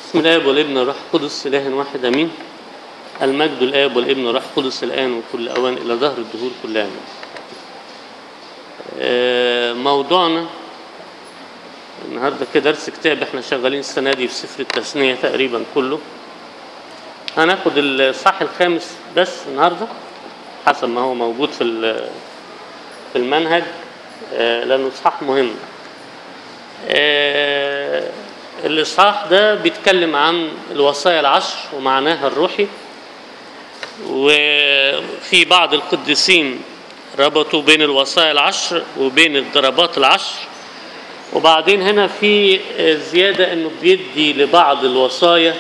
بسم الله والابن والروح القدس إله واحد أمين المجد الآب والابن والروح القدس الآن وكل أوان إلى ظهر الدهور كلها آمين آه، موضوعنا النهارده كده درس كتاب احنا شغالين السنة دي في سفر التثنية تقريبا كله هناخد الصح الخامس بس النهارده حسب ما هو موجود في ال- في المنهج آه، لأنه إصحاح مهم آه، الإصحاح ده بيتكلم عن الوصايا العشر ومعناها الروحي وفي بعض القديسين ربطوا بين الوصايا العشر وبين الضربات العشر وبعدين هنا في آه، زيادة انه بيدي لبعض الوصايا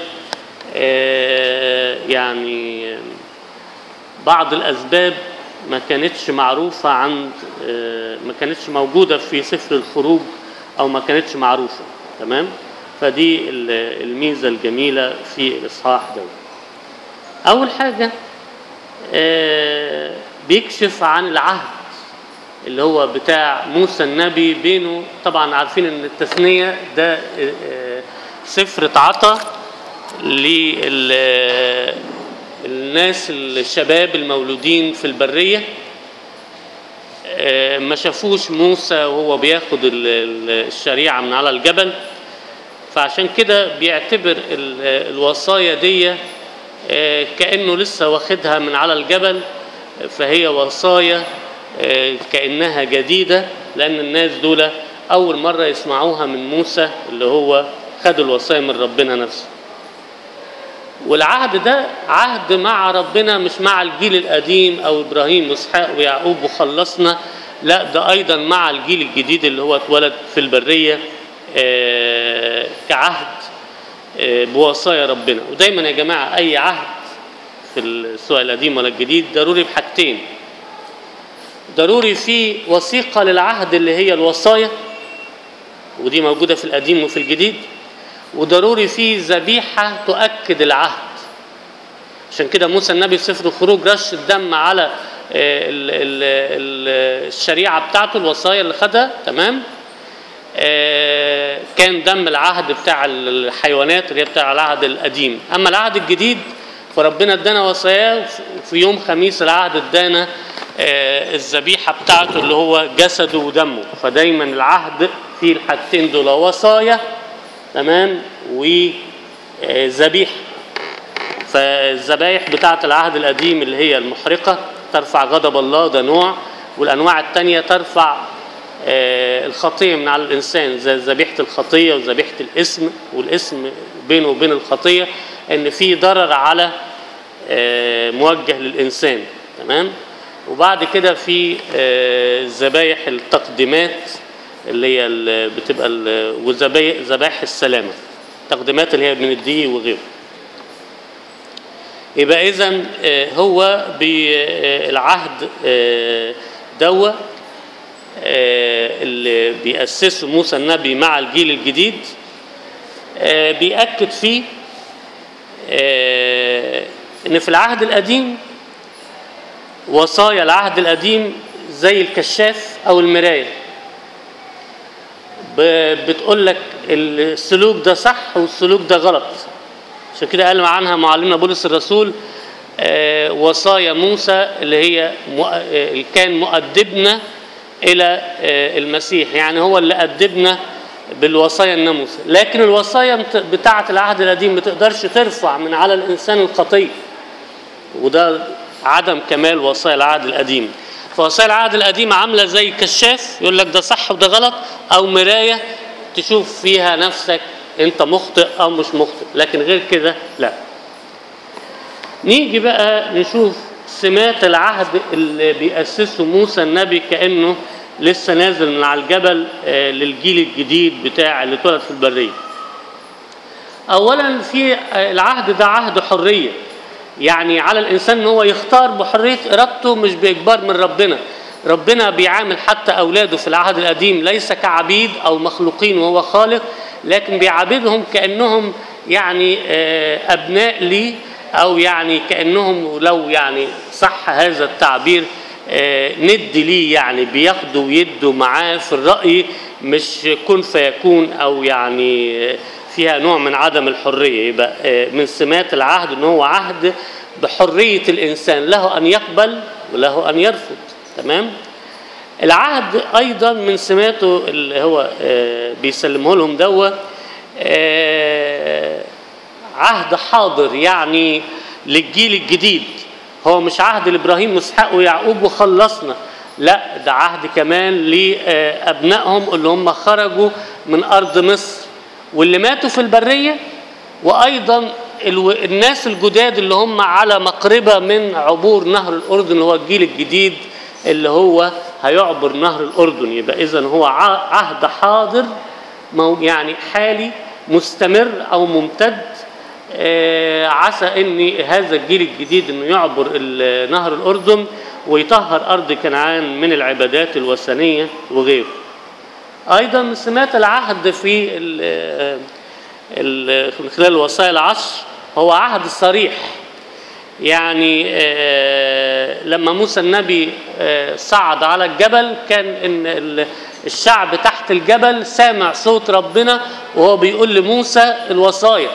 آه، يعني آه، بعض الأسباب ما كانتش معروفة عند آه، ما كانتش موجودة في سفر الخروج أو ما كانتش معروفة تمام فدي ال- الميزة الجميلة في الإصحاح ده أول حاجة آه، بيكشف عن العهد اللي هو بتاع موسى النبي بينه طبعا عارفين ان التثنية ده آه، آه، سفر اتعطى للناس الشباب المولودين في البرية آه، ما شافوش موسى وهو بياخد ال- ال- الشريعة من على الجبل فعشان كده بيعتبر ال- الوصايا دي آه، كأنه لسه واخدها من على الجبل فهي وصايا آه، كأنها جديدة لأن الناس دول أول مرة يسمعوها من موسى اللي هو خد الوصايا من ربنا نفسه والعهد ده عهد مع ربنا مش مع الجيل القديم او ابراهيم واسحاق ويعقوب وخلصنا لا ده ايضا مع الجيل الجديد اللي هو اتولد في البريه آه، كعهد آه، بوصايا ربنا ودايما يا جماعه اي عهد في ال- سواء القديم ولا الجديد ضروري بحاجتين ضروري في وثيقه للعهد اللي هي الوصايا ودي موجوده في القديم وفي الجديد وضروري في ذبيحة تؤكد العهد عشان كده موسى النبي في سفر الخروج رش الدم على آه، ال- ال- ال- الشريعة بتاعته الوصايا اللي خدها تمام آه، كان دم العهد بتاع الحيوانات اللي هي بتاع العهد القديم أما العهد الجديد فربنا ادانا وصاياه وفي يوم خميس العهد ادانا آه، الذبيحة بتاعته اللي هو جسده ودمه فدايما العهد فيه الحاجتين دول وصايا تمام وذبيحة فالذبايح بتاعة العهد القديم اللي هي المحرقة ترفع غضب الله ده نوع والأنواع التانية ترفع آه، الخطية من على الإنسان زي ذبيحة الخطية وذبيحة الاسم والاسم بينه وبين الخطية إن في ضرر على آه، موجه للإنسان تمام وبعد كده في آه، ذبايح التقديمات اللي هي ال- بتبقى ال- وذبايح ذبائح السلامة تقديمات اللي هي من الدقيق وغيره يبقى اذا هو بالعهد دوا آه، اللي بيأسسه موسى النبي مع الجيل الجديد آه، بيأكد فيه آه، ان في العهد القديم وصايا العهد القديم زي الكشاف او المرايه ب- بتقول لك السلوك ده صح والسلوك ده غلط عشان كده قال عنها معلمنا بولس الرسول آه، وصايا موسى اللي هي مؤ- آه، اللي كان مؤدبنا الى آه، المسيح يعني هو اللي أدبنا بالوصايا الناموسة لكن الوصايا مت- بتاعة العهد القديم ما تقدرش ترفع من على الإنسان الخطية وده عدم كمال وصايا العهد القديم فوصايا العهد القديم عامله زي كشاف يقول لك ده صح وده غلط او مرايه تشوف فيها نفسك انت مخطئ او مش مخطئ لكن غير كده لا نيجي بقى نشوف سمات العهد اللي بيأسسه موسى النبي كأنه لسه نازل من على الجبل آه، للجيل الجديد بتاع اللي اتولد في البريه اولا في العهد ده عهد حريه يعني على الانسان ان هو يختار بحريه ارادته مش باجبار من ربنا ربنا بيعامل حتى اولاده في العهد القديم ليس كعبيد او مخلوقين وهو خالق لكن بيعاملهم كانهم يعني آه، ابناء ليه او يعني كانهم لو يعني صح هذا التعبير آه، ند ليه يعني بياخدوا ويدوا معاه في الراي مش كن فيكون او يعني فيها نوع من عدم الحريه يبقى آه، من سمات العهد ان هو عهد بحريه الانسان له ان يقبل وله ان يرفض تمام العهد ايضا من سماته اللي هو آه، بيسلمه لهم دوا آه، عهد حاضر يعني للجيل الجديد هو مش عهد لابراهيم واسحاق ويعقوب وخلصنا لا ده عهد كمان لابنائهم اللي هم خرجوا من ارض مصر واللي ماتوا في البريه وايضا الو- الناس الجداد اللي هم على مقربه من عبور نهر الاردن اللي هو الجيل الجديد اللي هو هيعبر نهر الاردن يبقى اذا هو ع- عهد حاضر مو- يعني حالي مستمر او ممتد آه، عسى ان هذا الجيل الجديد انه يعبر ال- نهر الاردن ويطهر ارض كنعان من العبادات الوثنيه وغيره. ايضا من سمات العهد في ال- ال- من خلال الوصايا العشر هو عهد صريح يعني آه، لما موسى النبي آه، صعد على الجبل كان ان ال- الشعب تحت الجبل سامع صوت ربنا وهو بيقول لموسى الوصايا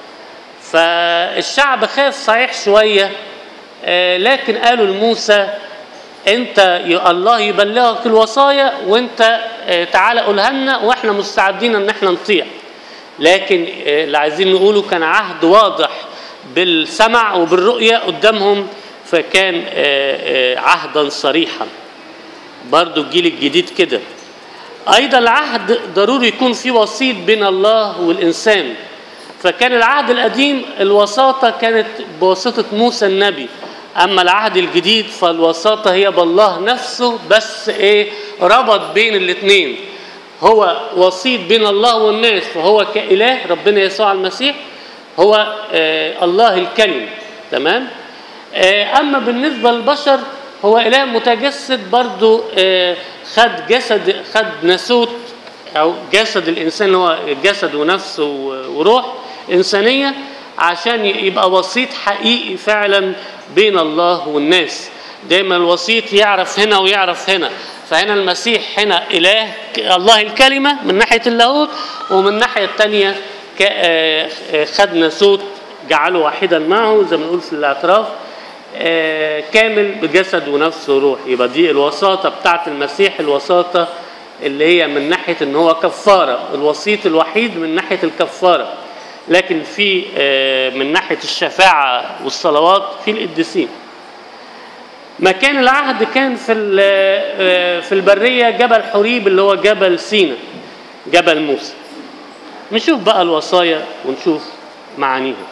فالشعب خاف صحيح شويه آه، لكن قالوا لموسى انت ي- الله يبلغك الوصايا وانت آه، تعالى قولها لنا واحنا مستعدين ان احنا نطيع لكن آه، اللي عايزين نقوله كان عهد واضح بالسمع وبالرؤية قدامهم فكان آه، آه، عهدا صريحا برضو الجيل الجديد كده أيضا العهد ضروري يكون في وسيط بين الله والإنسان فكان العهد القديم الوساطة كانت بواسطة موسى النبي أما العهد الجديد فالوساطة هي بالله نفسه بس إيه ربط بين الاتنين هو وسيط بين الله والناس فهو كإله ربنا يسوع المسيح هو آه الله الكلمة تمام آه أما بالنسبة للبشر هو إله متجسد برضو آه خد جسد خد ناسوت أو جسد الإنسان اللي هو جسد ونفس و- وروح إنسانية عشان يبقى وسيط حقيقي فعلا بين الله والناس دايما الوسيط يعرف هنا ويعرف هنا فهنا المسيح هنا إله ك- الله الكلمة من ناحية اللاهوت ومن الناحية الثانية ك- آه، آه، خد ناسوت جعله واحدا معه زي ما نقول في الاعتراف آه، كامل بجسد ونفس وروح يبقى دي الوساطة بتاعت المسيح الوساطة اللي هي من ناحية ان هو كفارة الوسيط الوحيد من ناحية الكفارة لكن في آه، من ناحية الشفاعة والصلوات في القديسين مكان العهد كان في ال- آه، في البرية جبل حريب اللي هو جبل سينا جبل موسى نشوف بقى الوصايا ونشوف معانيها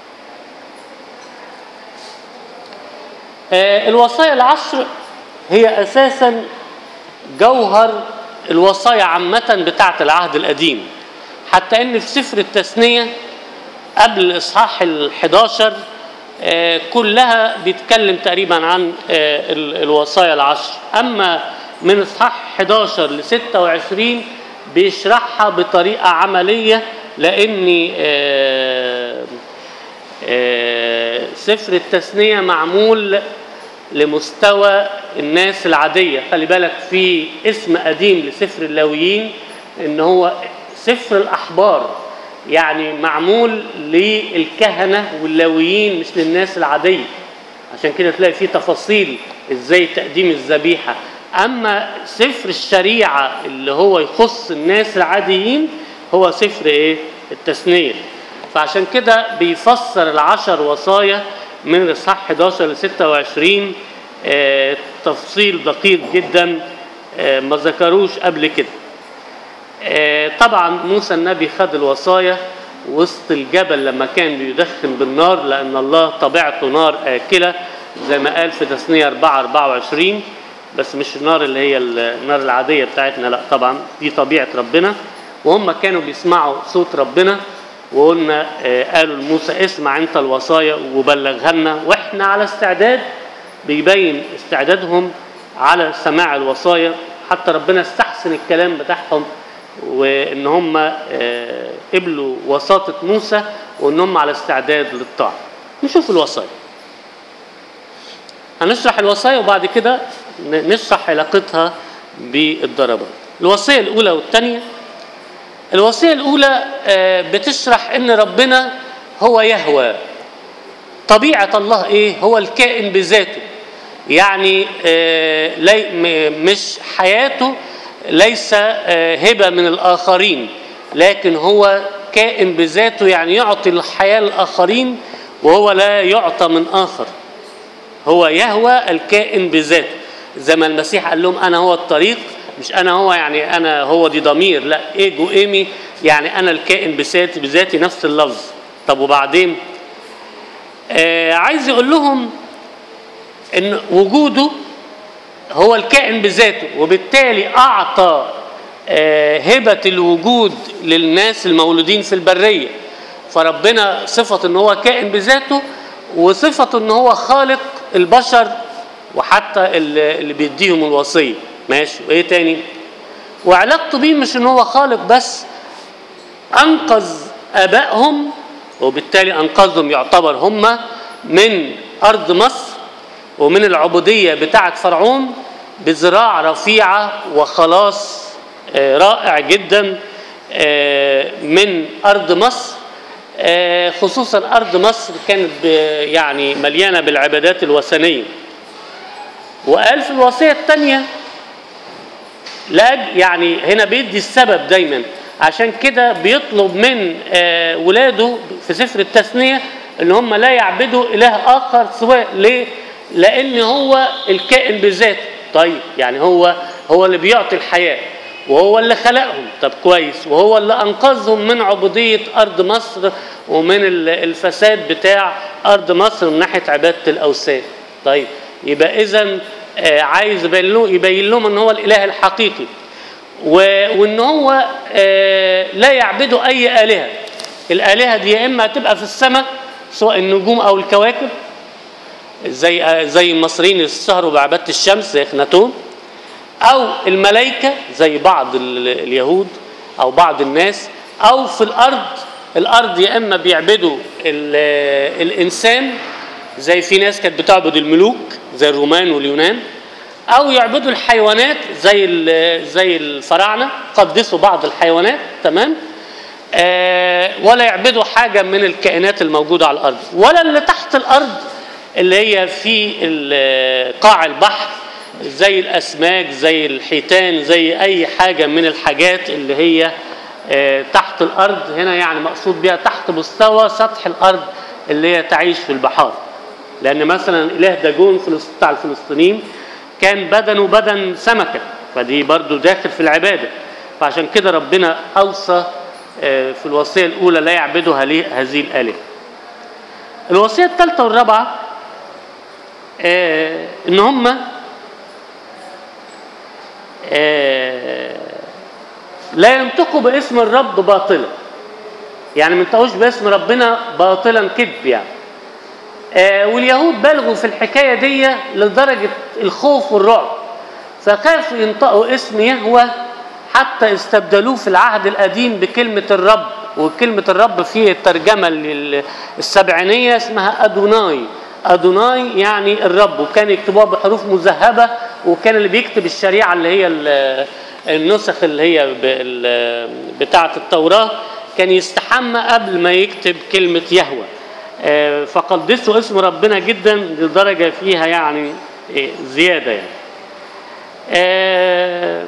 آه، الوصايا العشر هي اساسا جوهر الوصايا عامة بتاعة العهد القديم حتى ان في سفر التثنية قبل الاصحاح ال11 كلها بيتكلم تقريبا عن آه، ال- الوصايا العشر اما من اصحاح 11 ل 26 بيشرحها بطريقة عملية لان آه، آه، سفر التثنية معمول لمستوى الناس العادية خلي بالك في اسم قديم لسفر اللاويين ان هو سفر الأحبار يعني معمول للكهنة واللاويين مش للناس العادية عشان كده تلاقي فيه تفاصيل ازاي تقديم الذبيحة اما سفر الشريعة اللي هو يخص الناس العاديين هو سفر ايه التثنية فعشان كده بيفسر العشر وصايا من الاصحاح 11 ل 26 آه، تفصيل دقيق جدا آه، ما ذكروش قبل كده آه، طبعا موسى النبي خد الوصايا وسط الجبل لما كان بيدخن بالنار لأن الله طبيعته نار آكلة زي ما قال في تثنية 4 24 بس مش النار اللي هي النار العادية بتاعتنا لا طبعا دي طبيعة ربنا وهم كانوا بيسمعوا صوت ربنا وقلنا آه، قالوا لموسى اسمع انت الوصايا وبلغها لنا واحنا على استعداد بيبين استعدادهم على سماع الوصايا حتى ربنا استحسن الكلام بتاعهم وان هم آه، قبلوا وساطة موسى وان هم على استعداد للطاعة نشوف الوصايا هنشرح الوصايا وبعد كده ن- نشرح علاقتها بالضربات الوصية الأولى والثانية الوصية الأولى آه، بتشرح إن ربنا هو يهوى طبيعة الله إيه؟ هو الكائن بذاته يعني آه، لي م- مش حياته ليس آه، هبة من الآخرين لكن هو كائن بذاته يعني يعطي الحياة للآخرين وهو لا يعطى من آخر هو يهوى الكائن بذاته زي ما المسيح قال لهم انا هو الطريق مش انا هو يعني انا هو دي ضمير لا ايجو ايمي يعني انا الكائن بذاتي بذاتي نفس اللفظ طب وبعدين آه عايز يقول لهم ان وجوده هو الكائن بذاته وبالتالي اعطى آه، هبه الوجود للناس المولودين في البريه فربنا صفه ان هو كائن بذاته وصفه ان هو خالق البشر وحتى اللي اللي بيديهم الوصيه ماشي وايه تاني وعلاقته بيه مش ان هو خالق بس انقذ ابائهم وبالتالي انقذهم يعتبر هم من ارض مصر ومن العبوديه بتاعه فرعون بذراع رفيعه وخلاص آه، رائع جدا آه، من ارض مصر آه، خصوصا ارض مصر كانت ب- يعني مليانه بالعبادات الوثنيه وقال في الوصيه الثانيه لاج يعني هنا بيدي السبب دايما عشان كده بيطلب من آه، ولاده في سفر التثنيه ان هم لا يعبدوا اله اخر سواء ليه؟ لان هو الكائن بذاته طيب يعني هو هو اللي بيعطي الحياه وهو اللي خلقهم طب كويس وهو اللي انقذهم من عبوديه ارض مصر ومن ال- الفساد بتاع ارض مصر من ناحيه عباده الاوثان طيب يبقى اذا عايز يبين له- يبين لهم ان هو الاله الحقيقي و- وان هو آه، لا يعبدوا اي الهه الالهه دي يا اما هتبقى في السماء سواء النجوم او الكواكب زي آه، زي المصريين اللي اشتهروا بعباده الشمس زي اخناتون او الملائكه زي بعض ال- اليهود او بعض الناس او في الارض الارض يا اما بيعبدوا ال- الانسان زي في ناس كانت بتعبد الملوك زي الرومان واليونان او يعبدوا الحيوانات زي ال- زي الفراعنه قدسوا بعض الحيوانات تمام آه ولا يعبدوا حاجه من الكائنات الموجوده على الارض ولا اللي تحت الارض اللي هي في ال- قاع البحر زي الاسماك زي الحيتان زي اي حاجه من الحاجات اللي هي آه، تحت الارض هنا يعني مقصود بها تحت مستوى سطح الارض اللي هي تعيش في البحار لان مثلا اله داجون فلسط- بتاع الفلسطينيين كان بدنه بدن سمكه فدي برضو داخل في العباده فعشان كده ربنا اوصى آه، في الوصيه الاولى لا يعبدوا هذه هذه الالهه الوصيه الثالثه والرابعه آه، ان هم آه، لا ينطقوا باسم الرب باطلا يعني ما ينطقوش باسم ربنا باطلا كذب يعني آه، واليهود بلغوا في الحكايه دي لدرجه الخوف والرعب فخافوا ينطقوا اسم يهوه حتى استبدلوه في العهد القديم بكلمه الرب وكلمه الرب في الترجمه لل- السبعينيه اسمها ادوناي ادوناي يعني الرب وكان يكتبوها بحروف مذهبه وكان اللي بيكتب الشريعه اللي هي ال- النسخ اللي هي بال- بتاعه التوراه كان يستحمى قبل ما يكتب كلمه يهوه آه، فقدسوا اسم ربنا جدا لدرجه فيها يعني إيه، زياده يعني آه،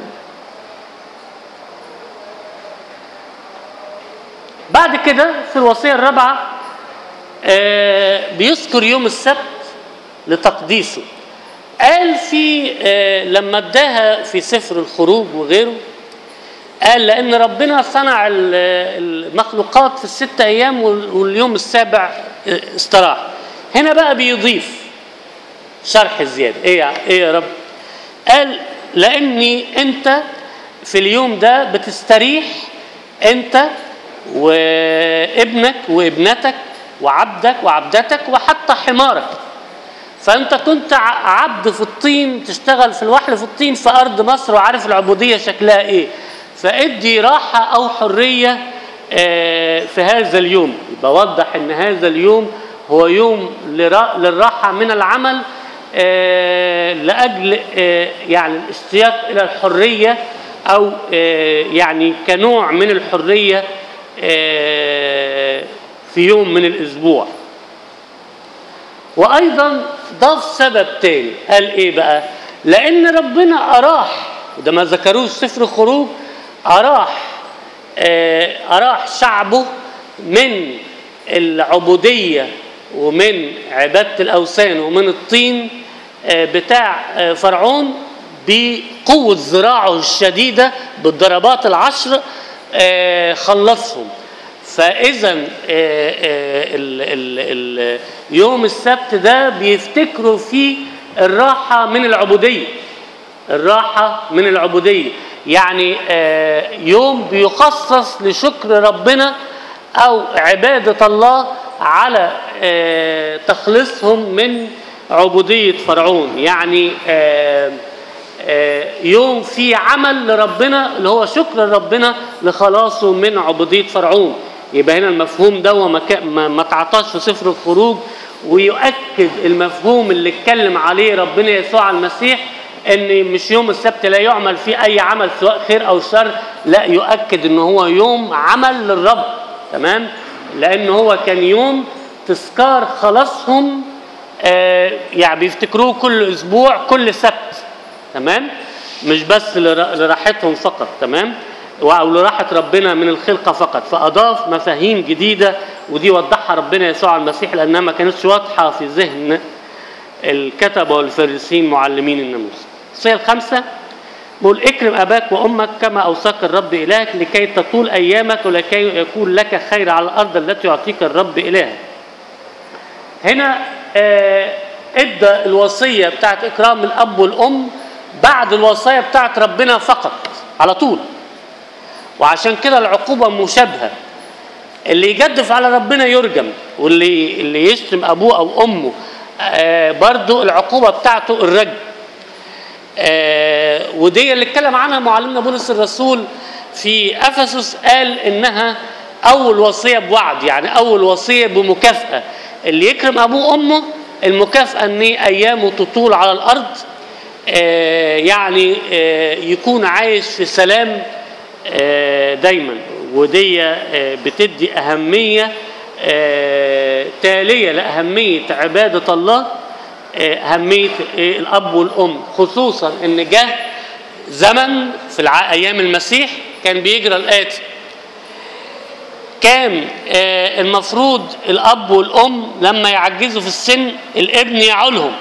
بعد كده في الوصيه الرابعه آه، بيذكر يوم السبت لتقديسه قال في آه، لما اداها في سفر الخروج وغيره قال لان ربنا صنع ال- المخلوقات في الست ايام وال- واليوم السابع آه، استراح هنا بقى بيضيف شرح زياده ايه يا ايه يا رب قال لاني انت في اليوم ده بتستريح انت وابنك وابنتك وعبدك وعبدتك وحتى حمارك فانت كنت ع- عبد في الطين تشتغل في الوحل في الطين في ارض مصر وعارف العبوديه شكلها ايه فادي راحه او حريه آه، في هذا اليوم يبقى وضح ان هذا اليوم هو يوم لرا- للراحه من العمل آه، لاجل آه، يعني الاشتياق الى الحريه او آه، يعني كنوع من الحريه آه، في يوم من الاسبوع وايضا ضاف سبب تاني قال ايه بقى لان ربنا اراح وده ما ذكروه في سفر الخروج اراح آه، اراح شعبه من العبوديه ومن عباده الاوثان ومن الطين آه، بتاع آه، فرعون بقوه ذراعه الشديده بالضربات العشر آه، خلصهم فاذا آه، آه، ال- ال- ال- يوم السبت ده بيفتكروا فيه الراحه من العبوديه الراحه من العبوديه يعني آه، يوم بيخصص لشكر ربنا او عباده الله على آه، تخليصهم من عبوديه فرعون يعني آه، آه، يوم فيه عمل لربنا اللي هو شكر ربنا لخلاصه من عبوديه فرعون يبقى هنا المفهوم ده ما كا- ما ما تعطاش في سفر الخروج ويؤكد المفهوم اللي اتكلم عليه ربنا يسوع المسيح ان مش يوم السبت لا يعمل فيه اي عمل سواء خير او شر لا يؤكد ان هو يوم عمل للرب تمام لان هو كان يوم تذكار خلاصهم آه يعني بيفتكروه كل اسبوع كل سبت تمام مش بس لر- لراحتهم فقط تمام او لراحه ربنا من الخلقه فقط فاضاف مفاهيم جديده ودي وضحها ربنا يسوع المسيح لانها ما كانتش واضحه في ذهن الكتبه والفريسيين معلمين الناموس الصيه الخامسه بقول اكرم اباك وامك كما اوصاك الرب الهك لكي تطول ايامك ولكي يكون لك خير على الارض التي يعطيك الرب الهك هنا آه، ادى الوصيه بتاعت اكرام الاب والام بعد الوصيه بتاعت ربنا فقط على طول وعشان كده العقوبه مشابهه اللي يجدف على ربنا يرجم واللي اللي يشتم ابوه او امه آه برضو العقوبه بتاعته الرجم آه ودي اللي اتكلم عنها معلمنا بولس الرسول في افسس قال انها اول وصيه بوعد يعني اول وصيه بمكافاه اللي يكرم ابوه وامه المكافاه ان ايامه تطول على الارض آه يعني آه يكون عايش في سلام آه دايما ودي آه بتدي اهميه آه تاليه لاهميه عباده الله آه، أهمية آه، الأب والأم خصوصا إن جه زمن في الع- أيام المسيح كان بيجرى الآتي كان آه، المفروض الأب والأم لما يعجزوا في السن الابن يعولهم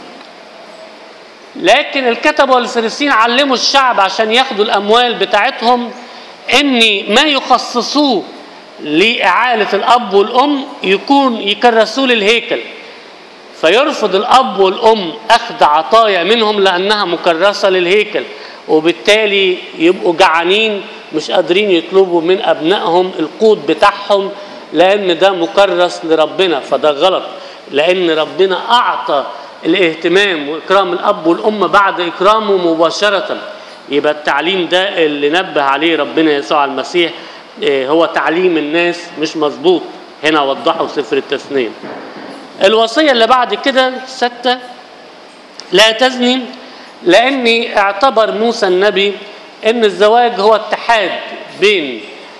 لكن الكتبة والفريسيين علموا الشعب عشان ياخدوا الأموال بتاعتهم إن ما يخصصوه لإعالة الأب والأم يكون يكرسوه للهيكل فيرفض الاب والام اخذ عطايا منهم لانها مكرسه للهيكل وبالتالي يبقوا جعانين مش قادرين يطلبوا من ابنائهم القوت بتاعهم لان ده مكرس لربنا فده غلط لان ربنا اعطى الاهتمام واكرام الاب والام بعد اكرامه مباشره يبقى التعليم ده اللي نبه عليه ربنا يسوع المسيح إيه، هو تعليم الناس مش مظبوط هنا وضحوا سفر التثنيه الوصية اللي بعد كده ستة لا تزني لأني اعتبر موسى النبي أن الزواج هو اتحاد بين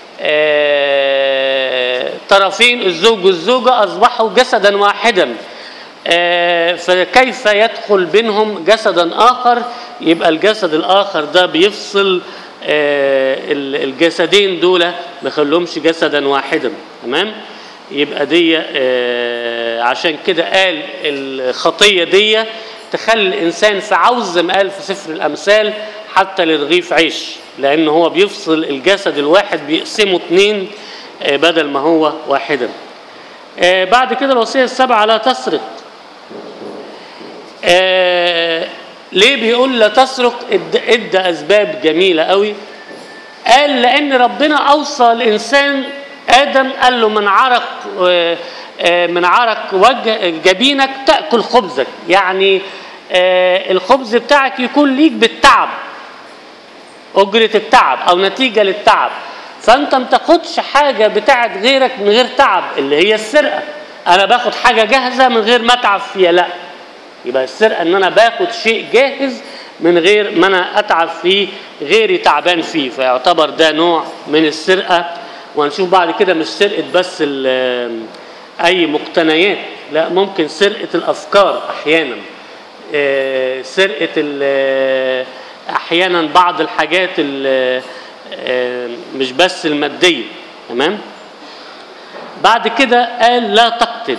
آه، طرفين الزوج والزوجة أصبحوا جسدا واحدا آه، فكيف يدخل بينهم جسدا آخر يبقى الجسد الآخر ده بيفصل آه، ال- الجسدين دول ما يخليهمش جسدا واحدا تمام يبقى دي آه، عشان كده قال الخطية دي تخلي الإنسان في عوز زي ما قال في سفر الأمثال حتى لرغيف عيش لأن هو بيفصل الجسد الواحد بيقسمه اتنين آه، بدل ما هو واحدا آه، بعد كده الوصية السابعة لا تسرق آه، ليه بيقول لا تسرق اد- ادى اسباب جميله قوي قال لان ربنا اوصى الانسان ادم قال له من عرق آه، آه، من عرق وجه جبينك تاكل خبزك يعني آه، الخبز بتاعك يكون ليك بالتعب اجره التعب او نتيجه للتعب فانت ما تاخدش حاجه بتاعت غيرك من غير تعب اللي هي السرقه انا باخد حاجه جاهزه من غير ما اتعب فيها لا يبقى السرقه ان انا باخد شيء جاهز من غير ما انا اتعب فيه غيري تعبان فيه فيعتبر ده نوع من السرقه وهنشوف بعد كده مش سرقه بس ال- اي مقتنيات لا ممكن سرقه الافكار احيانا آه، سرقه ال- احيانا بعض الحاجات ال- آه، مش بس الماديه تمام بعد كده قال لا تقتل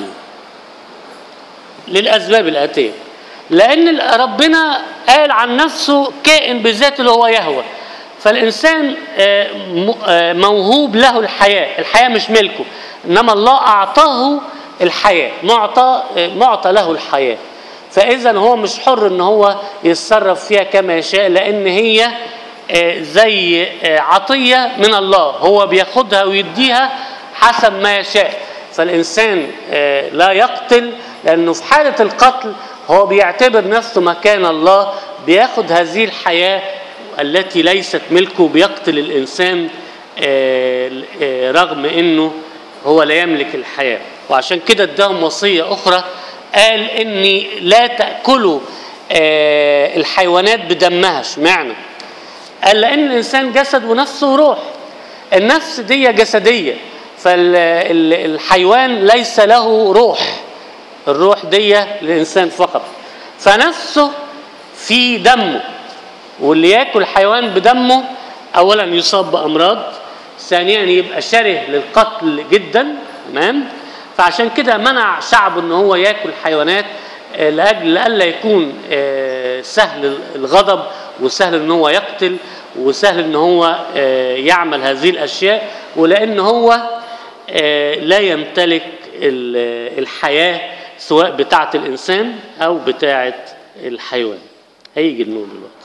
للاسباب الاتيه لان ربنا قال عن نفسه كائن بذاته اللي هو يهوى فالانسان آه، م- آه، موهوب له الحياه الحياه مش ملكه انما الله اعطاه الحياه معطى آه، معطى له الحياه فاذا هو مش حر ان هو يتصرف فيها كما يشاء لان هي آه، زي آه، عطيه من الله هو بياخدها ويديها حسب ما يشاء فالإنسان آه، لا يقتل لأنه في حالة القتل هو بيعتبر نفسه مكان الله بياخد هذه الحياة التي ليست ملكه بيقتل الإنسان آه، آه، رغم أنه هو لا يملك الحياة وعشان كده اداهم وصية أخرى قال إني لا تأكلوا آه، الحيوانات بدمها اشمعنى قال لأن الإنسان جسد ونفسه وروح النفس دي جسدية فالحيوان ليس له روح الروح دي للإنسان فقط فنفسه في دمه واللي ياكل حيوان بدمه أولا يصاب بأمراض ثانيا يبقى شره للقتل جدا تمام فعشان كده منع شعبه ان هو ياكل حيوانات آه، لاجل لئلا يكون آه، سهل الغضب وسهل ان هو يقتل وسهل ان هو آه، يعمل هذه الاشياء ولان هو آه، لا يمتلك ال- الحياه سواء بتاعه الانسان او بتاعه الحيوان هيجي النور دلوقتي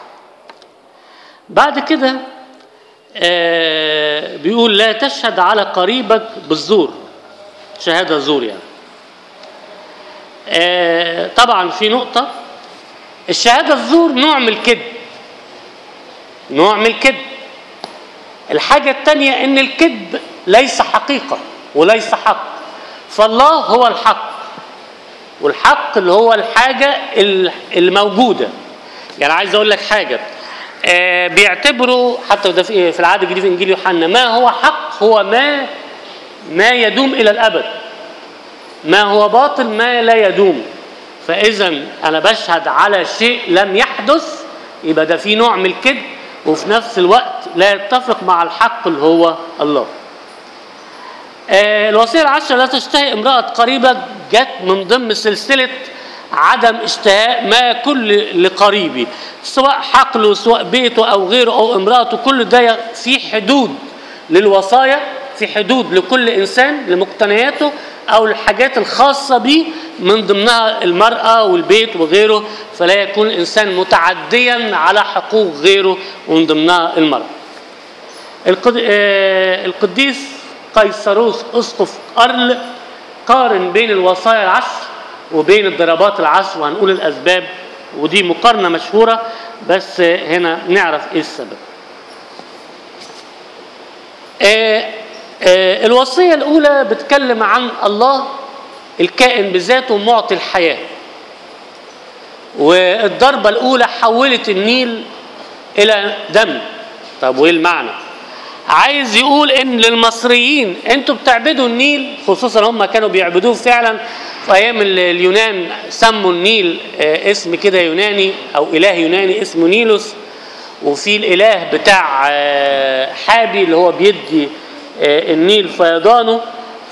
بعد كده آه، بيقول لا تشهد على قريبك بالزور شهاده زور يعني آه، طبعا في نقطه الشهاده الزور نوع من الكذب نوع من الكذب الحاجة التانية إن الكذب ليس حقيقة وليس حق فالله هو الحق والحق اللي هو الحاجة ال- الموجودة يعني عايز أقول لك حاجة آه بيعتبروا حتى ده في في العهد الجديد في إنجيل يوحنا ما هو حق هو ما ما يدوم إلى الأبد ما هو باطل ما لا يدوم فإذا أنا بشهد على شيء لم يحدث يبقى ده في نوع من الكذب وفي نفس الوقت لا يتفق مع الحق اللي هو الله. آه الوصية العشرة لا تشتهي امرأة قريبك جت من ضمن سلسلة عدم اشتهاء ما كل لقريبي سواء حقله سواء بيته او غيره او امرأته كل ده في حدود للوصايا في حدود لكل انسان لمقتنياته او الحاجات الخاصه به من ضمنها المراه والبيت وغيره فلا يكون الانسان متعديا على حقوق غيره ومن ضمنها المراه. القد... آه، القديس قيصروس اسقف ارل قارن بين الوصايا العشر وبين الضربات العشر وهنقول الاسباب ودي مقارنه مشهوره بس هنا نعرف ايه السبب. آه، آه، الوصية الأولى بتكلم عن الله الكائن بذاته معطي الحياة والضربة الأولى حولت النيل إلى دم طب وإيه المعنى؟ عايز يقول إن للمصريين أنتوا بتعبدوا النيل خصوصا هم كانوا بيعبدوه فعلا في أيام ال- اليونان سموا النيل آه، اسم كده يوناني أو إله يوناني اسمه نيلوس وفي الاله بتاع آه، حابي اللي هو بيدي آه، النيل فيضانه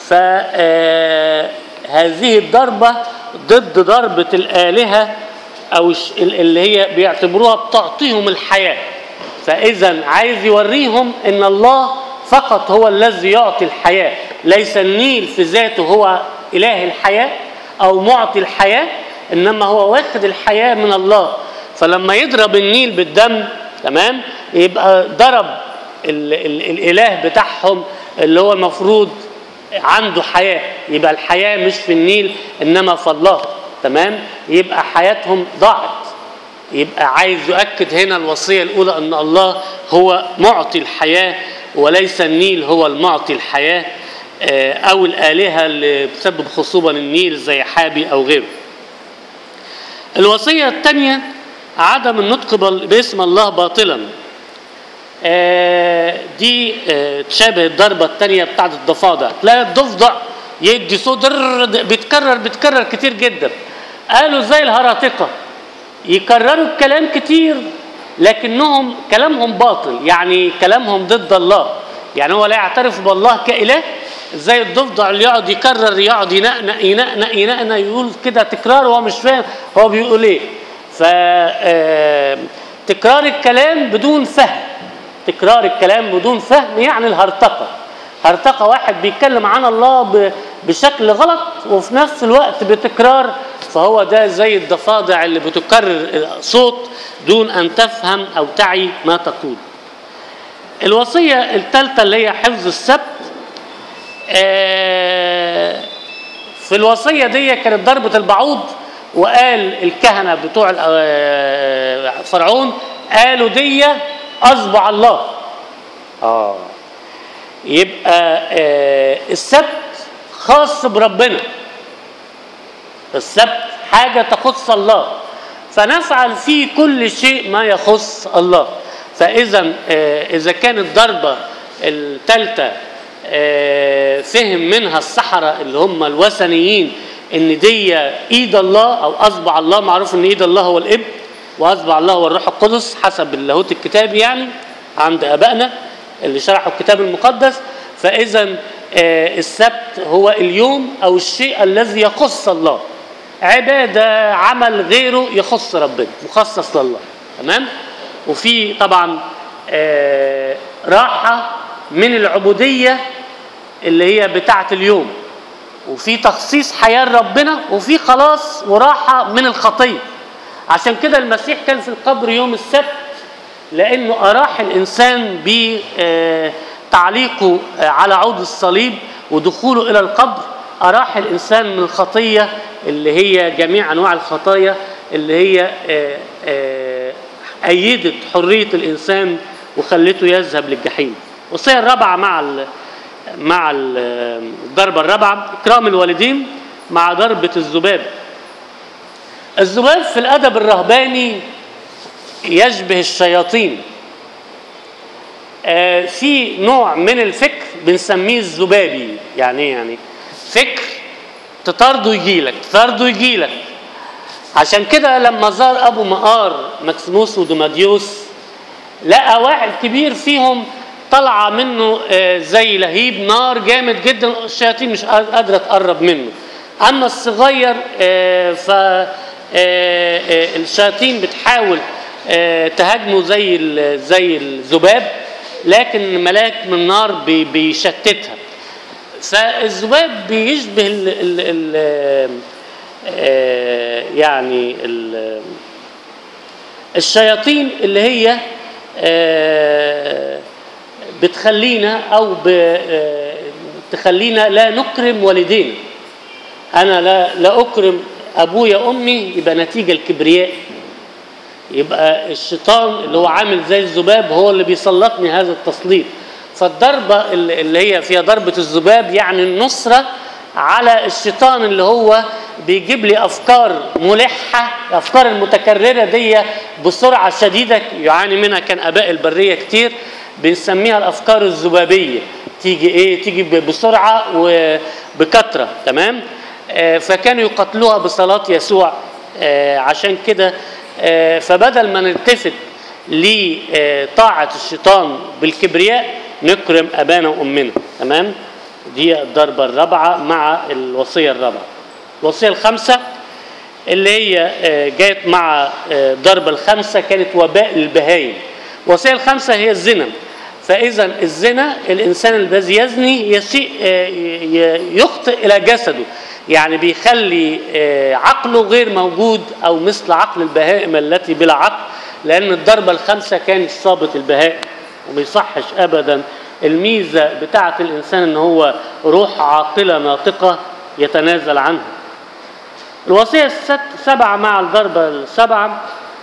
فهذه الضربة ضد ضربة الآلهة أو الش- ال- اللي هي بيعتبروها بتعطيهم الحياة فإذا عايز يوريهم إن الله فقط هو الذي يعطي الحياة ليس النيل في ذاته هو إله الحياة أو معطي الحياة إنما هو واخد الحياة من الله فلما يضرب النيل بالدم تمام يبقى ضرب ال ال الاله بتاعهم اللي هو المفروض عنده حياه يبقى الحياه مش في النيل انما في الله تمام يبقى حياتهم ضاعت يبقى عايز يؤكد هنا الوصيه الاولى ان الله هو معطي الحياه وليس النيل هو المعطي الحياه آه، او الالهه اللي بتسبب خصوبه للنيل زي حابي او غيره الوصيه الثانيه عدم النطق بال- باسم الله باطلا آه، دي آه، تشابه الضربة الثانية بتاعت الضفادع تلاقي الضفدع يدي صوت در- بيتكرر بيتكرر كتير جدا قالوا زي الهراطقة يكرروا الكلام كتير لكنهم كلامهم باطل يعني كلامهم ضد الله يعني هو لا يعترف بالله كإله زي الضفدع اللي يقعد يكرر يقعد ينقنق ينقنق ينقنق يقول كده تكرار وهو مش فاهم هو بيقول ايه ف آه، تكرار الكلام بدون فهم تكرار الكلام بدون فهم يعني الهرطقه هرطقه واحد بيتكلم عن الله ب- بشكل غلط وفي نفس الوقت بتكرار فهو ده زي الضفادع اللي بتكرر صوت دون ان تفهم او تعي ما تقول الوصيه الثالثه اللي هي حفظ السبت آه، في الوصيه دي كانت ضربه البعوض وقال الكهنه بتوع آه، فرعون قالوا دي اصبع الله اه يبقى آه، السبت خاص بربنا السبت حاجه تخص الله فنفعل فيه كل شيء ما يخص الله فاذا آه، اذا كانت الضربه الثالثه آه، فهم منها السحرة اللي هم الوثنيين ان دي ايد الله او اصبع الله معروف ان ايد الله هو الابن واصبع الله هو الروح القدس حسب اللاهوت الكتابي يعني عند ابائنا اللي شرحوا الكتاب المقدس فاذا آه، السبت هو اليوم او الشيء الذي يخص الله عباده عمل غيره يخص ربنا مخصص لله تمام وفي طبعا آه، راحه من العبوديه اللي هي بتاعه اليوم وفي تخصيص حياه ربنا وفي خلاص وراحه من الخطيه عشان كده المسيح كان في القبر يوم السبت لانه اراح الانسان بتعليقه على عود الصليب ودخوله الى القبر اراح الانسان من الخطيه اللي هي جميع انواع الخطايا اللي هي آه، آه، ايدت حريه الانسان وخلته يذهب للجحيم الوصيه الرابعه مع ال مع ال- الضربه الرابعه اكرام الوالدين مع ضربه الذباب الذباب في الادب الرهباني يشبه الشياطين آه، في نوع من الفكر بنسميه الذبابي يعني ايه يعني فكر تطارده يجيلك تطارده يجيلك عشان كده لما زار ابو مقار مكسيموس ودوماديوس لقى واحد كبير فيهم طالعه منه آه، زي لهيب نار جامد جدا الشياطين مش قادره تقرب منه اما الصغير آه، ف آه، آه، الشياطين بتحاول آه، تهاجمه زي ال- زي الذباب لكن ملاك من نار بي- بيشتتها فالذباب بيشبه ال ال ال آه، يعني ال الشياطين اللي هي آه، بتخلينا او ب- آه، تخلينا لا نكرم والدينا انا لا لا اكرم ابويا وامي يبقى نتيجه الكبرياء يبقى الشيطان اللي هو عامل زي الذباب هو اللي بيسلطني هذا التسليط فالضربه اللي اللي هي فيها ضربه الذباب يعني النصره على الشيطان اللي هو بيجيب لي افكار ملحه الافكار المتكرره دي بسرعه شديده يعاني منها كان اباء البريه كتير بنسميها الافكار الذبابيه تيجي ايه تيجي ب- بسرعه وبكثره تمام آه، فكانوا يقتلوها بصلاه يسوع آه، عشان كده آه، فبدل ما نلتفت لطاعه الشيطان بالكبرياء نكرم ابانا وامنا تمام دي الضربه الرابعه مع الوصيه الرابعه الوصيه الخامسه اللي هي آه، جاءت مع آه، الضربه الخامسه كانت وباء للبهايم الوصيه الخامسه هي الزنا فاذا الزنا الانسان الذي يزني يسيء آه، ي- يخطئ الى جسده يعني بيخلي آه، عقله غير موجود او مثل عقل البهائم التي بلا عقل لان الضربه الخامسه كانت صابت البهائم وما يصحش ابدا الميزه بتاعه الانسان ان هو روح عاقله ناطقه يتنازل عنها الوصيه الست سبعه مع الضربه السبعه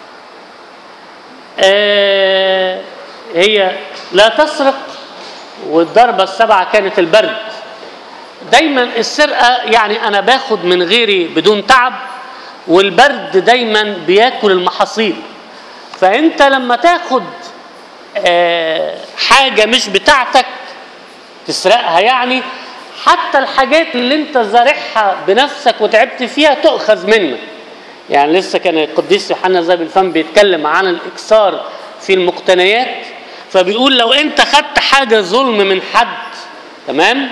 آه، هي لا تسرق والضربه السبعه كانت البرد دايما السرقه يعني انا باخد من غيري بدون تعب والبرد دايما بياكل المحاصيل فانت لما تاخد آه، حاجه مش بتاعتك تسرقها يعني حتى الحاجات اللي انت زارعها بنفسك وتعبت فيها تؤخذ منك يعني لسه كان القديس يوحنا زي بالفم بيتكلم عن الاكثار في المقتنيات فبيقول لو انت خدت حاجه ظلم من حد تمام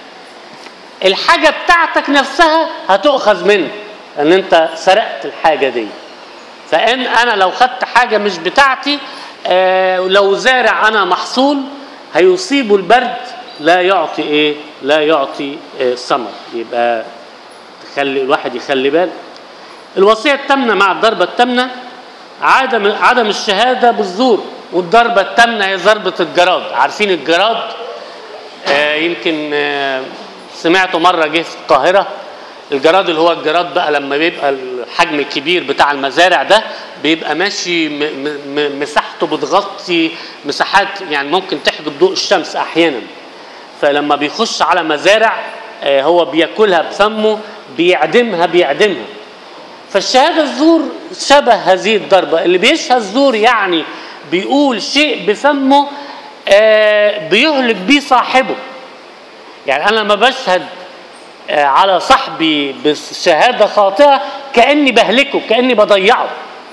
الحاجه بتاعتك نفسها هتؤخذ منك لان انت سرقت الحاجه دي فان انا لو خدت حاجه مش بتاعتي آه لو زارع انا محصول هيصيبه البرد لا يعطي ايه لا يعطي آه ثمر يبقى تخلي الواحد يخلي باله الوصيه التامنه مع الضربه التامنه عدم عدم الشهاده بالزور والضربه التامنه هي ضربه الجراد عارفين الجراد آه يمكن آه سمعته مره جه في القاهره الجراد اللي هو الجراد بقى لما بيبقى الحجم الكبير بتاع المزارع ده بيبقى ماشي م- م- م- مساحته بتغطي مساحات يعني ممكن تحجب ضوء الشمس احيانا فلما بيخش على مزارع آه، هو بياكلها بفمه بيعدمها بيعدمها فالشهادة الزور شبه هذه الضربة اللي بيشهد زور يعني بيقول شيء بفمه آه، بيهلك بيه صاحبه يعني أنا لما بشهد آه، على صاحبي بشهادة خاطئة كأني بهلكه كأني بضيعه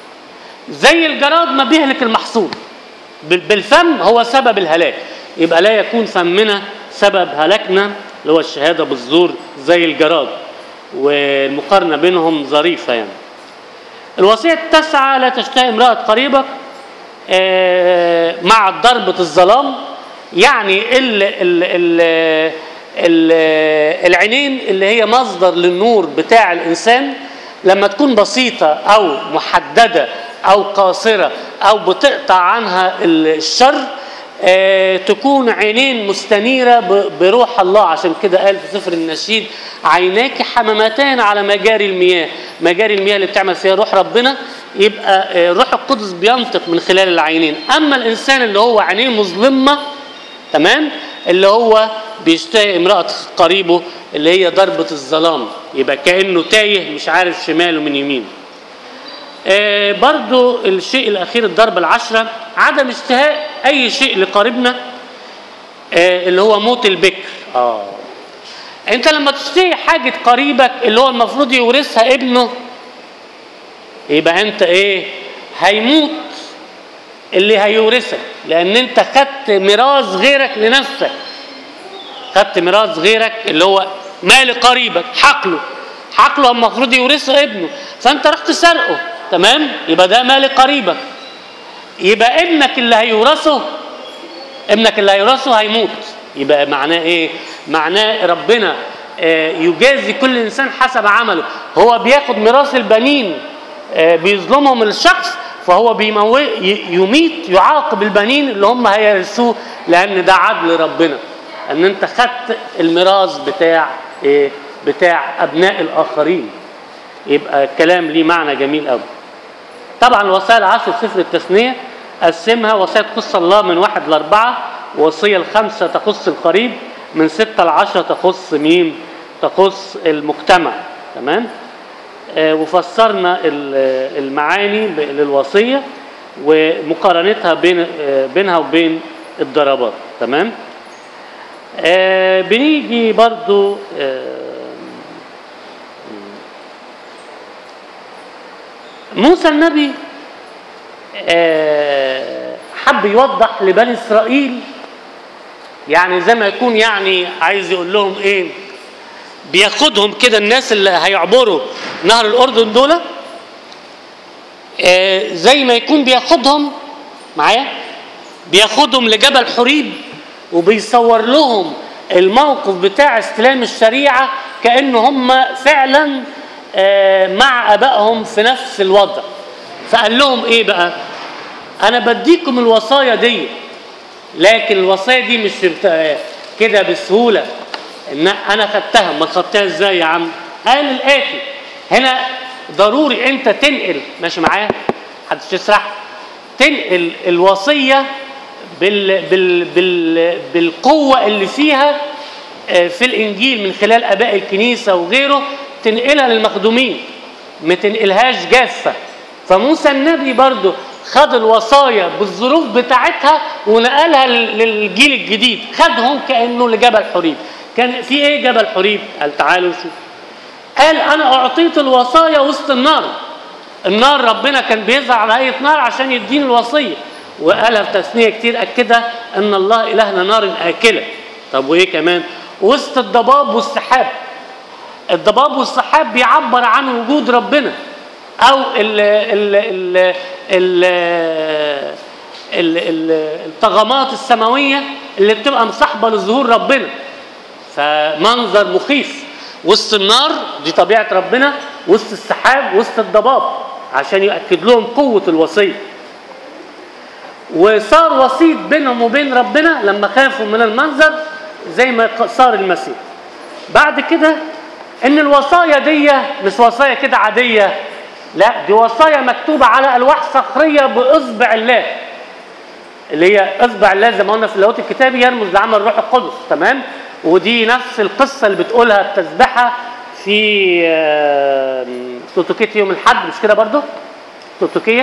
زي الجراد ما بيهلك المحصول بال- بالفم هو سبب الهلاك يبقى لا يكون فمنا سبب هلاكنا اللي هو الشهادة بالزور زي الجراد والمقارنة بينهم ظريفة يعني الوصية التاسعة لا تشتهي امرأة قريبك آه، مع ضربة الظلام يعني ال ال ال ال العينين اللي هي مصدر للنور بتاع الإنسان لما تكون بسيطة أو محددة أو قاصرة أو بتقطع عنها الشر آه، تكون عينين مستنيرة ب- بروح الله عشان كده قال في سفر النشيد عيناك حمامتان على مجاري المياه مجاري المياه اللي بتعمل فيها روح ربنا يبقى آه، روح القدس بينطق من خلال العينين أما الإنسان اللي هو عينيه مظلمة تمام اللي هو بيشتهي امرأة قريبه اللي هي ضربة الظلام يبقى كأنه تايه مش عارف شماله من يمينه آه، برضو الشيء الأخير الضربة العشرة عدم اشتهاء أي شيء لقريبنا آه، اللي هو موت البكر آه أنت لما تشتهي حاجة قريبك اللي هو المفروض يورثها ابنه يبقى أنت إيه هيموت اللي هيورثك لأن أنت خدت ميراث غيرك لنفسك خدت ميراث غيرك اللي هو مال قريبك حقله حقله المفروض يورثه ابنه فانت رحت سرقه تمام يبقى ده مال قريبك يبقى ابنك اللي هيورثه ابنك اللي هيورثه هيموت يبقى معناه ايه معناه ربنا آه، يجازي كل انسان حسب عمله هو بياخد ميراث البنين آه، بيظلمهم الشخص فهو بيموت يميت يعاقب البنين اللي هم هيرثوه لان ده عدل ربنا ان انت خدت الميراث بتاع ايه بتاع ابناء الاخرين يبقى الكلام ليه معنى جميل قوي طبعا الوصايا العشر في سفر التثنيه قسمها وصايا تخص الله من واحد لاربعه ووصيه الخمسه تخص القريب من سته لعشره تخص مين؟ تخص المجتمع تمام؟ آه، وفسرنا ال- المعاني ب- للوصيه ومقارنتها بين آه، بينها وبين الضربات تمام؟ آه، بنيجي برضو آه، موسى النبي آه، حب يوضح لبني اسرائيل يعني زي ما يكون يعني عايز يقول لهم ايه بياخدهم كده الناس اللي هيعبروا نهر الاردن دول آه، زي ما يكون بياخدهم معايا بياخدهم لجبل حريب وبيصور لهم الموقف بتاع استلام الشريعه كأن هم فعلا آه، مع ابائهم في نفس الوضع فقال لهم ايه بقى انا بديكم الوصايا دي لكن الوصايا دي مش بت- كده بسهوله ان انا خدتها ما خدتها ازاي يا عم قال الاتي هنا ضروري انت تنقل ماشي معايا محدش يسرح تنقل الوصيه بال بال بال بالقوه اللي فيها آه، في الانجيل من خلال اباء الكنيسه وغيره تنقلها للمخدومين ما تنقلهاش جافه فموسى النبي برضه خد الوصايا بالظروف بتاعتها ونقلها لل- للجيل الجديد خدهم كانه لجبل حريب كان في ايه جبل حريب قال تعالوا نشوف قال انا اعطيت الوصايا وسط النار النار ربنا كان بيظهر على هيئه نار عشان يديني الوصيه وقالها في تثنيه كتير اكدها ان الله الهنا نار اكله طب وايه كمان وسط الضباب والسحاب الضباب والسحاب بيعبر عن وجود ربنا او ال ال ال ال ال ال الطغمات السماويه اللي بتبقى مصاحبه لظهور ربنا فمنظر مخيف وسط النار دي طبيعه ربنا وسط السحاب وسط الضباب عشان يؤكد لهم قوه الوصيه وصار وسيط بينهم وبين ربنا لما خافوا من المنظر زي ما صار المسيح بعد كده ان الوصايا دي مش وصايا كده عاديه لا دي وصايا مكتوبه على الواح صخريه باصبع الله اللي هي اصبع الله زي ما قلنا في اللاهوت الكتابي يرمز لعمل الروح القدس تمام ودي نفس القصه اللي بتقولها التسبحه في آم، سلوتوكيه يوم الحد مش كده برضو سلوتوكيه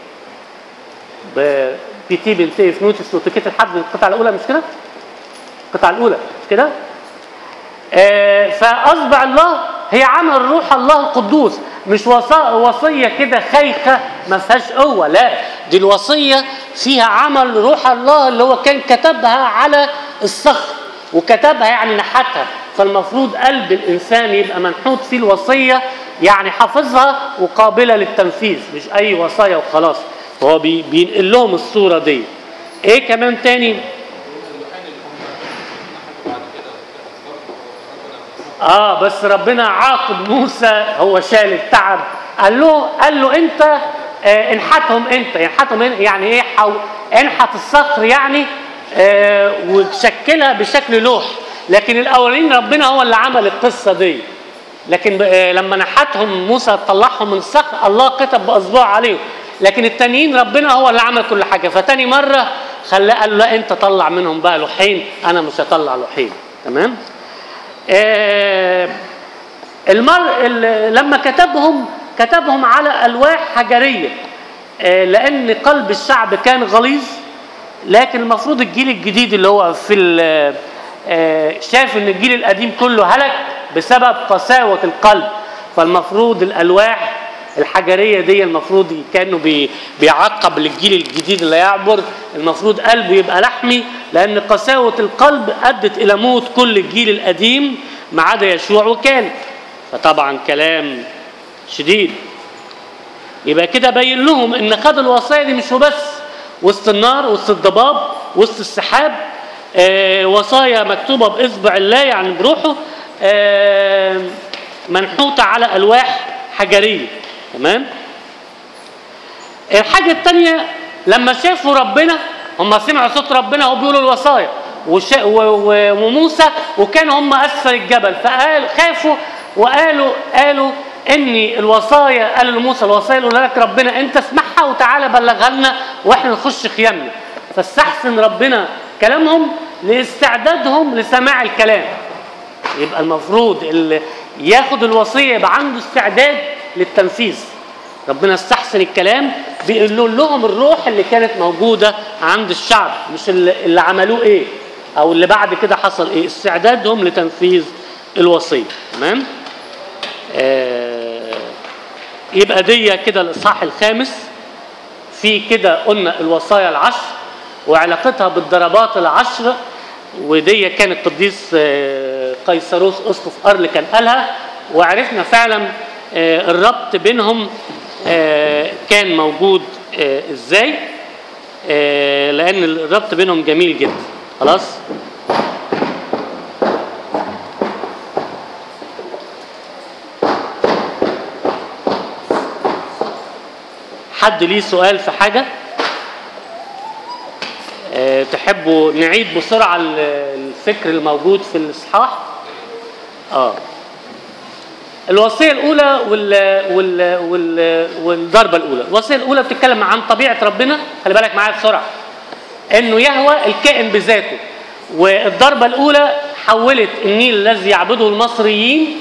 ب- بي تي بينتهي في نوت سلوتوكيه الحد القطعه الاولى مش كده القطعه الاولى مش كده آه، فاصبع الله هي عمل روح الله القدوس مش وصا- وصيه كده خايخه ما فيهاش قوه لا دي الوصيه فيها عمل روح الله اللي هو كان كتبها على الصخر وكتبها يعني نحتها فالمفروض قلب الانسان يبقى منحوت فيه الوصيه يعني حافظها وقابله للتنفيذ مش اي وصايا وخلاص هو بي- بينقل لهم الصوره دي ايه كمان تاني اه بس ربنا عاقب موسى هو شال التعب قال له قال له انت آه انحتهم انت انحتهم إن- يعني ايه حو انحت الصخر يعني آه وشكلها بشكل لوح لكن الاولين ربنا هو اللي عمل القصه دي لكن آه لما نحتهم موسى طلعهم من الصخر الله كتب باصبعه عليهم لكن التانيين ربنا هو اللي عمل كل حاجه فتاني مره خلاه قال له لا انت طلع منهم بقى لوحين انا مش هطلع لوحين تمام آه، المر ال- لما كتبهم كتبهم على الواح حجريه آه، لان قلب الشعب كان غليظ لكن المفروض الجيل الجديد اللي هو في ال- آه، شاف ان الجيل القديم كله هلك بسبب قساوه القلب فالمفروض الالواح الحجريه دي المفروض كانوا بي بيعقب للجيل الجديد اللي يعبر المفروض قلبه يبقى لحمي لان قساوه القلب ادت الى موت كل الجيل القديم ما عدا يشوع وكان فطبعا كلام شديد يبقى كده باين لهم ان خد الوصايا دي مش وبس وسط النار وسط الضباب وسط السحاب آه وصايا مكتوبه باصبع الله يعني بروحه آه منحوته على الواح حجريه تمام الحاجه الثانيه لما شافوا ربنا هم سمعوا صوت ربنا وهو بيقولوا الوصايا وشا و و وموسى وكانوا هم اسفل الجبل فقال خافوا وقالوا قالوا اني الوصايا قالوا لموسى الوصايا اللي لك ربنا انت اسمعها وتعالى بلغها لنا واحنا نخش خيامنا فاستحسن ربنا كلامهم لاستعدادهم لسماع الكلام يبقى المفروض اللي ياخد الوصيه يبقى عنده استعداد للتنفيذ ربنا استحسن الكلام بيقول لهم الروح اللي كانت موجوده عند الشعب مش اللي, اللي عملوه ايه او اللي بعد كده حصل ايه استعدادهم لتنفيذ الوصيه تمام آه يبقى دي كده الاصحاح الخامس في كده قلنا الوصايا العشر وعلاقتها بالضربات العشر ودي كان القديس آه، قيصروس اسقف ارل كان قالها وعرفنا فعلا آه، الربط بينهم آه، كان موجود آه، ازاي آه، لان الربط بينهم جميل جدا خلاص حد ليه سؤال في حاجه آه، تحبوا نعيد بسرعه ال- الفكر الموجود في الاصحاح اه الوصيه الاولى وال وال وال والضربه الاولى الوصيه الاولى بتتكلم عن طبيعه ربنا خلي بالك معايا بسرعه انه يهوى الكائن بذاته والضربه الاولى حولت النيل الذي يعبده المصريين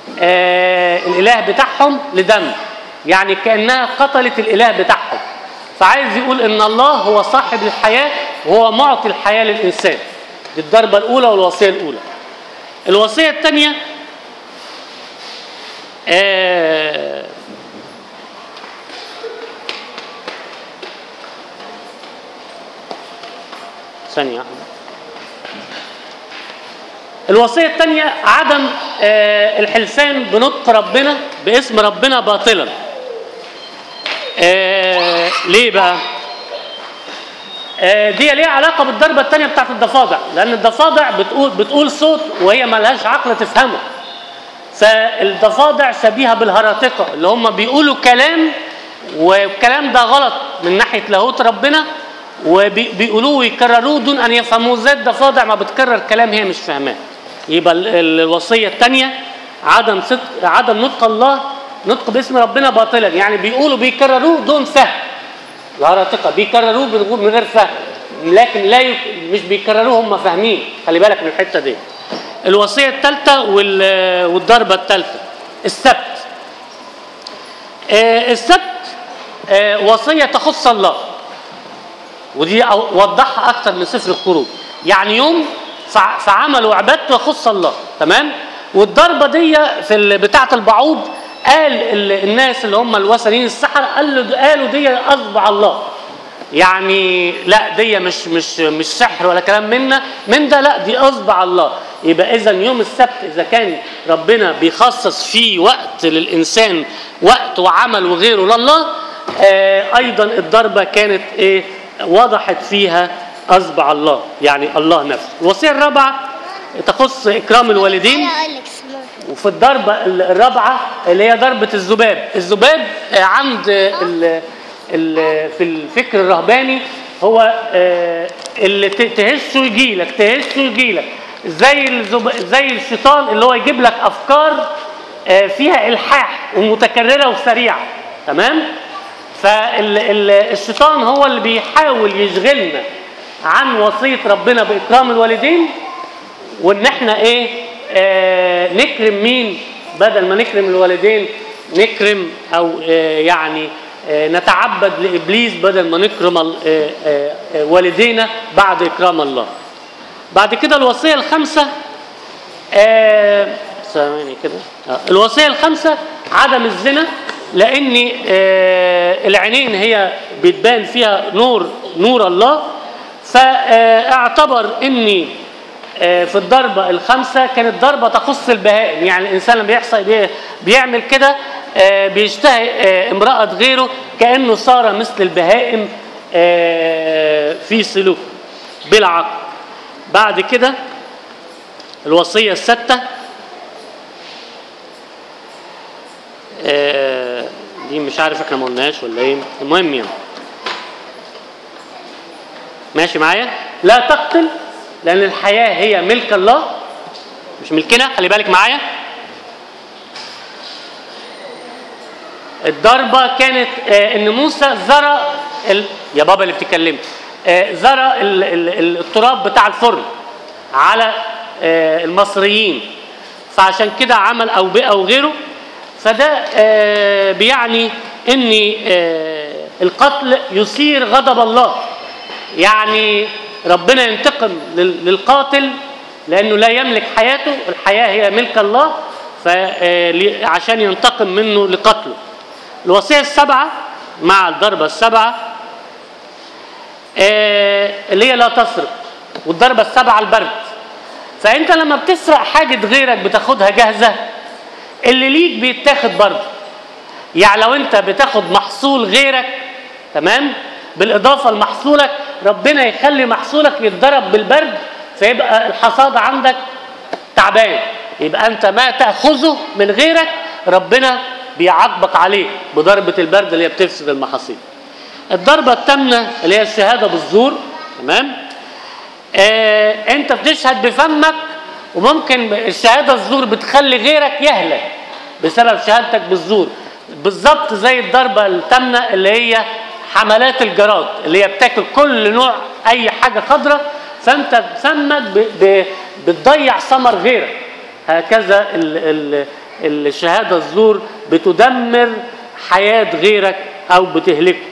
آه الاله بتاعهم لدم يعني كانها قتلت الاله بتاعهم فعايز يقول ان الله هو صاحب الحياه وهو معطي الحياه للانسان دي الضربه الاولى والوصيه الاولى الوصيه الثانيه آه ثانية واحدة. الوصية الثانية عدم آه، الحلفان بنطق ربنا باسم ربنا باطلا. آه، ليه بقى؟ آه، دي ليها علاقة بالضربة الثانية بتاعت الضفادع، لأن الضفادع بتقول بتقول صوت وهي ملهاش عقل تفهمه. فالضفادع شبيهة بالهراطقة اللي هم بيقولوا كلام والكلام ده غلط من ناحية لاهوت ربنا وبيقولوه ويكرروه دون ان يفهموه زي الضفادع ما بتكرر كلام هي مش فاهماه يبقى ال- ال- الوصيه الثانيه عدم صدق عدم نطق الله نطق باسم ربنا باطلا يعني بيقولوا بيكرروه دون فهم الهراطقه بيكرروه من غير- من غير فهم لكن لا يك... مش بيكرروه هم فاهمين خلي بالك من الحته دي الوصيه الثالثه وال... والضربه الثالثه السبت آه، السبت آه، وصيه تخص الله ودي أو- وضحها اكتر من سفر الخروج يعني يوم فع- فعمل وعبادته يخص الله تمام والضربه دي في ال- بتاعه البعوض قال ال- الناس اللي هم الوثنيين السحر قال له قالوا دي اصبع الله يعني لا دي مش مش مش سحر ولا كلام منا من ده لا دي اصبع الله يبقى اذا يوم السبت اذا كان ربنا بيخصص فيه وقت للانسان وقت وعمل وغيره لله آه ايضا الضربه كانت ايه وضحت فيها اصبع الله يعني الله نفسه الوصيه الرابعه تخص اكرام الوالدين انا اقول لك اسمها وفي الضربة الرابعة اللي هي ضربة الذباب الذباب آه، عند ال ال في الفكر الرهباني هو آه، اللي ت- تهشه يجي لك تهشه يجي لك زي الزب... زي الشيطان اللي هو يجيب لك افكار آه، فيها الحاح ومتكرره وسريعه تمام فالشيطان هو اللي بيحاول يشغلنا عن وصيه ربنا باكرام الوالدين وان احنا ايه آه نكرم مين بدل ما نكرم الوالدين نكرم او آه يعني آه نتعبد لابليس بدل ما نكرم ال- آه آه آه والدينا بعد اكرام الله بعد كده الوصيه الخامسه آه ثواني كده آه الوصيه الخامسه عدم الزنا لان آه العينين هي بتبان فيها نور نور الله فاعتبر اني آه، في الضربة الخامسة كانت ضربة تخص البهائم يعني الإنسان لما بيحصل بي- بيعمل كده آه، بيشتهي آه، امرأة غيره كأنه صار مثل البهائم آه، في سلوك بلا عقل بعد كده الوصية الستة آه، دي مش عارف احنا ما قلناهاش ولا ايه المهم يعني ماشي معايا لا تقتل لان الحياه هي ملك الله مش ملكنا خلي بالك معايا الضربه كانت آه، ان موسى زرع ال... يا بابا اللي بتتكلم آه، زرع ال... ال... ال- التراب بتاع الفرن على آه، المصريين فعشان كده عمل اوبئه او غيره فده آه، بيعني ان آه، القتل يثير غضب الله يعني ربنا ينتقم لل- للقاتل لانه لا يملك حياته الحياه هي ملك الله فعشان ينتقم منه لقتله الوصيه السبعه مع الضربه السبعه آه، اللي هي لا تسرق والضربه السبعه البرد فانت لما بتسرق حاجه غيرك بتاخدها جاهزه اللي ليك بيتاخد برضه يعني لو انت بتاخد محصول غيرك تمام بالاضافه لمحصولك ربنا يخلي محصولك يتضرب بالبرد فيبقى الحصاد عندك تعبان يبقى انت ما تاخذه من غيرك ربنا بيعاقبك عليه بضربه البرد اللي هي بتفسد المحاصيل الضربه الثامنه اللي هي الشهاده بالزور تمام آه انت بتشهد بفمك وممكن الشهاده الزور بتخلي غيرك يهلك بسبب شهادتك بالزور بالظبط زي الضربه الثامنه اللي هي حملات الجراد اللي هي بتاكل كل نوع اي حاجه خضراء فانت بفمك ب- ب- بتضيع ثمر غيرك هكذا ال ال الشهاده الزور بتدمر حياه غيرك او بتهلكه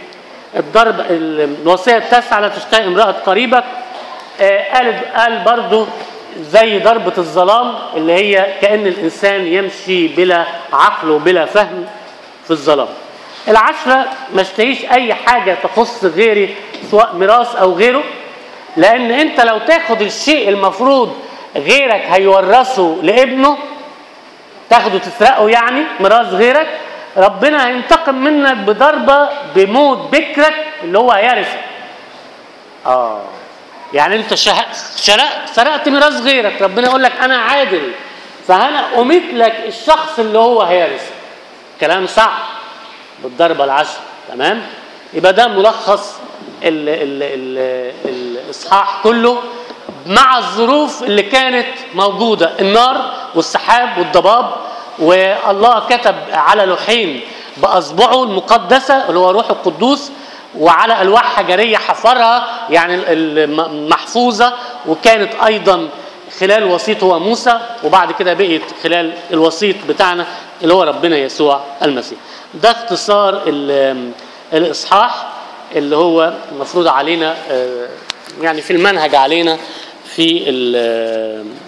الضرب الوصيه التاسعه لا تشتهي امراه قريبك آه، قال قال برضو زي ضربة الظلام اللي هي كأن الإنسان يمشي بلا عقل وبلا فهم في الظلام العشرة ما اشتهيش أي حاجة تخص غيري سواء ميراث أو غيره لأن أنت لو تاخد الشيء المفروض غيرك هيورثه لابنه تاخده تسرقه يعني ميراث غيرك ربنا هينتقم منك بضربة بموت بكرك اللي هو هيرثك اه يعني انت شه- سرقت سرقت ميراث غيرك ربنا يقول لك انا عادل فانا اميت لك الشخص اللي هو هيرث كلام صعب بالضربه العشر تمام يبقى ده ملخص ال ال ال الاصحاح كله مع الظروف اللي كانت موجوده النار والسحاب والضباب والله كتب على لوحين باصبعه المقدسه اللي هو روح القدوس وعلى الواح حجريه حفرها يعني ال- الم- محفوظه وكانت ايضا خلال وسيط هو موسى وبعد كده بقيت خلال الوسيط بتاعنا اللي هو ربنا يسوع المسيح ده اختصار ال- الاصحاح اللي هو المفروض علينا آه، يعني في المنهج علينا في ال-